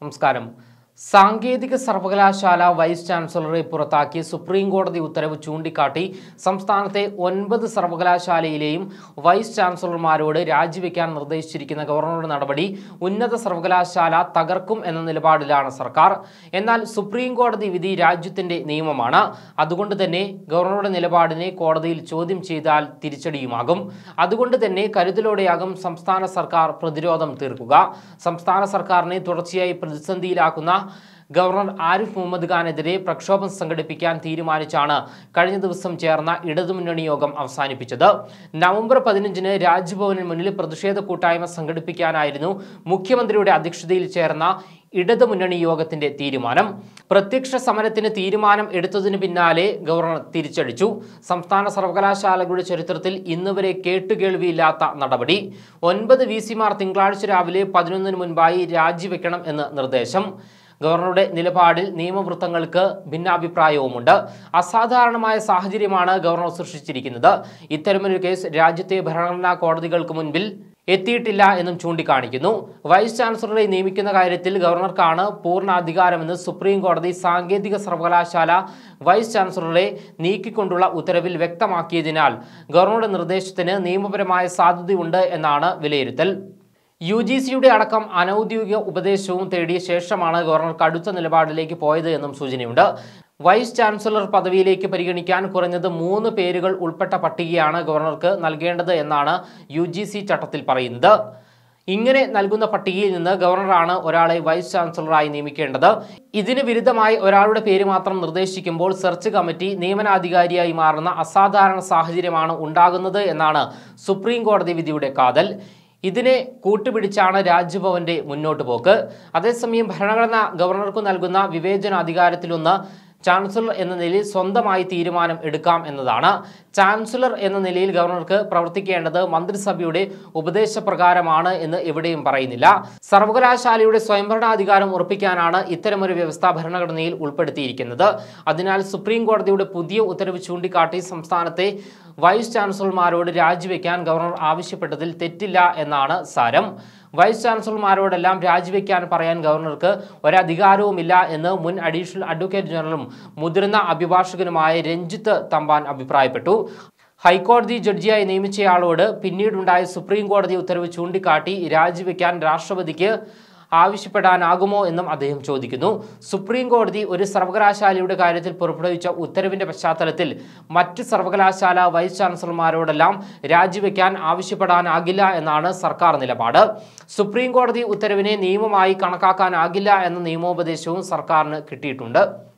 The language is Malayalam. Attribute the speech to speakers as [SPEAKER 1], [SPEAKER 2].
[SPEAKER 1] നമസ്കാരം സാങ്കേതിക സർവകലാശാല വൈസ് ചാൻസലറെ പുറത്താക്കി സുപ്രീം കോടതി ഉത്തരവ് ചൂണ്ടിക്കാട്ടി സംസ്ഥാനത്തെ ഒൻപത് സർവകലാശാലയിലെയും വൈസ് ചാൻസലർമാരോട് രാജിവെക്കാൻ നിർദ്ദേശിച്ചിരിക്കുന്ന ഗവർണറുടെ നടപടി ഉന്നത സർവകലാശാല തകർക്കും എന്ന നിലപാടിലാണ് സർക്കാർ എന്നാൽ സുപ്രീം കോടതി വിധി രാജ്യത്തിന്റെ നിയമമാണ് അതുകൊണ്ട് തന്നെ ഗവർണറുടെ നിലപാടിനെ കോടതിയിൽ ചോദ്യം ചെയ്താൽ തിരിച്ചടിയുമാകും അതുകൊണ്ട് തന്നെ കരുതലോടെയാകും സംസ്ഥാന സർക്കാർ പ്രതിരോധം തീർക്കുക സംസ്ഥാന സർക്കാരിനെ തുടർച്ചയായി പ്രതിസന്ധിയിലാക്കുന്ന ഗവർണർ ആരിഫ് മുഹമ്മദ് ഖാനെതിരെ പ്രക്ഷോഭം സംഘടിപ്പിക്കാൻ തീരുമാനിച്ചാണ് കഴിഞ്ഞ ദിവസം ചേർന്ന ഇടതുമുന്നണി യോഗം അവസാനിപ്പിച്ചത് നവംബർ പതിനഞ്ചിന് രാജ്ഭവന് മുന്നിൽ പ്രതിഷേധ കൂട്ടായ്മ സംഘടിപ്പിക്കാനായിരുന്നു മുഖ്യമന്ത്രിയുടെ അധ്യക്ഷതയിൽ ചേർന്ന ഇടതുമുന്നണി യോഗത്തിന്റെ തീരുമാനം പ്രത്യക്ഷ സമരത്തിന് തീരുമാനം എടുത്തതിന് പിന്നാലെ ഗവർണർ തിരിച്ചടിച്ചു സംസ്ഥാന സർവകലാശാലകളുടെ ചരിത്രത്തിൽ ഇന്നുവരെ കേട്ടുകേൾവിയില്ലാത്ത നടപടി ഒൻപത് വി സിമാർ തിങ്കളാഴ്ച രാവിലെ പതിനൊന്നിന് മുൻപായി രാജിവെക്കണം എന്ന് നിർദ്ദേശം ഗവർണറുടെ നിലപാടിൽ നിയമവൃത്തങ്ങൾക്ക് ഭിന്നാഭിപ്രായവുമുണ്ട് അസാധാരണമായ സാഹചര്യമാണ് ഗവർണർ സൃഷ്ടിച്ചിരിക്കുന്നത് ഇത്തരമൊരു കേസ് രാജ്യത്തെ ഭരണഘടനാ കോടതികൾക്ക് മുൻപിൽ എത്തിയിട്ടില്ല എന്നും ചൂണ്ടിക്കാണിക്കുന്നു വൈസ് ചാൻസലറെ നിയമിക്കുന്ന കാര്യത്തിൽ ഗവർണർക്കാണ് പൂർണ്ണ അധികാരമെന്ന് സുപ്രീം കോടതി സാങ്കേതിക സർവകലാശാല വൈസ് ചാൻസലറെ നീക്കിക്കൊണ്ടുള്ള ഉത്തരവിൽ വ്യക്തമാക്കിയതിനാൽ ഗവർണറുടെ നിർദ്ദേശത്തിന് നിയമപരമായ സാധ്യതയുണ്ട് എന്നാണ് വിലയിരുത്തൽ യു ജി സിയുടെ അടക്കം അനൌദ്യോഗിക ഉപദേശവും തേടിയ ശേഷമാണ് ഗവർണർ കടുത്ത നിലപാടിലേക്ക് പോയത് എന്നും സൂചനയുണ്ട് വൈസ് ചാൻസലർ പദവിയിലേക്ക് പരിഗണിക്കാൻ കുറഞ്ഞത് മൂന്ന് പേരുകൾ ഉൾപ്പെട്ട പട്ടികയാണ് ഗവർണർക്ക് നൽകേണ്ടത് എന്നാണ് യു ജി സി ചട്ടത്തിൽ പറയുന്നത് ഇങ്ങനെ നൽകുന്ന പട്ടികയിൽ നിന്ന് ഗവർണറാണ് ഒരാളെ വൈസ് ചാൻസലറായി നിയമിക്കേണ്ടത് ഇതിന് വിരുദ്ധമായി ഒരാളുടെ പേര് മാത്രം നിർദ്ദേശിക്കുമ്പോൾ സെർച്ച് കമ്മിറ്റി നിയമനാധികാരിയായി മാറുന്ന അസാധാരണ സാഹചര്യമാണ് ഉണ്ടാകുന്നത് എന്നാണ് സുപ്രീം കോടതി വിധിയുടെ കാതൽ ഇതിനെ കൂട്ടുപിടിച്ചാണ് രാജ്ഭവന്റെ മുന്നോട്ട് പോക്ക് അതേസമയം ഭരണഘടന ഗവർണർക്ക് നൽകുന്ന വിവേചന അധികാരത്തിലൊന്ന് ചാൻസലർ എന്ന നിലയിൽ സ്വന്തമായി തീരുമാനം എടുക്കാം എന്നതാണ് ചാൻസലർ എന്ന നിലയിൽ ഗവർണർക്ക് പ്രവർത്തിക്കേണ്ടത് മന്ത്രിസഭയുടെ ഉപദേശപ്രകാരമാണ് എന്ന് എവിടെയും പറയുന്നില്ല സർവകലാശാലയുടെ സ്വയംഭരണാധികാരം ഉറപ്പിക്കാനാണ് ഇത്തരമൊരു വ്യവസ്ഥ ഭരണഘടനയിൽ ഉൾപ്പെടുത്തിയിരിക്കുന്നത് അതിനാൽ സുപ്രീം കോടതിയുടെ പുതിയ ഉത്തരവ് ചൂണ്ടിക്കാട്ടി സംസ്ഥാനത്തെ വൈസ് ചാൻസലർമാരോട് രാജിവെക്കാൻ ഗവർണർ ആവശ്യപ്പെട്ടതിൽ തെറ്റില്ല എന്നാണ് സാരം വൈസ് ചാൻസലർമാരോടെല്ലാം രാജിവെക്കാൻ പറയാൻ ഗവർണർക്ക് ഒരധികാരവുമില്ല എന്ന് മുൻ അഡീഷണൽ അഡ്വക്കേറ്റ് ജനറലും മുതിർന്ന അഭിഭാഷകനുമായ രഞ്ജിത്ത് തമ്പാൻ അഭിപ്രായപ്പെട്ടു ഹൈക്കോടതി ജഡ്ജിയായി നിയമിച്ചയാളോട് പിന്നീടുണ്ടായ സുപ്രീം കോടതി ഉത്തരവ് ചൂണ്ടിക്കാട്ടി രാജിവെക്കാൻ രാഷ്ട്രപതിക്ക് ആവശ്യപ്പെടാനാകുമോ എന്നും അദ്ദേഹം ചോദിക്കുന്നു സുപ്രീം കോടതി ഒരു സർവകലാശാലയുടെ കാര്യത്തിൽ പുറപ്പെടുവിച്ച ഉത്തരവിന്റെ പശ്ചാത്തലത്തിൽ മറ്റ് സർവകലാശാല വൈസ് ചാൻസലർമാരോടെല്ലാം രാജിവെക്കാൻ ആവശ്യപ്പെടാനാകില്ല എന്നാണ് സർക്കാർ നിലപാട് സുപ്രീം കോടതി ഉത്തരവിനെ നിയമമായി കണക്കാക്കാനാകില്ല എന്ന നിയമോപദേശവും സർക്കാരിന് കിട്ടിയിട്ടുണ്ട്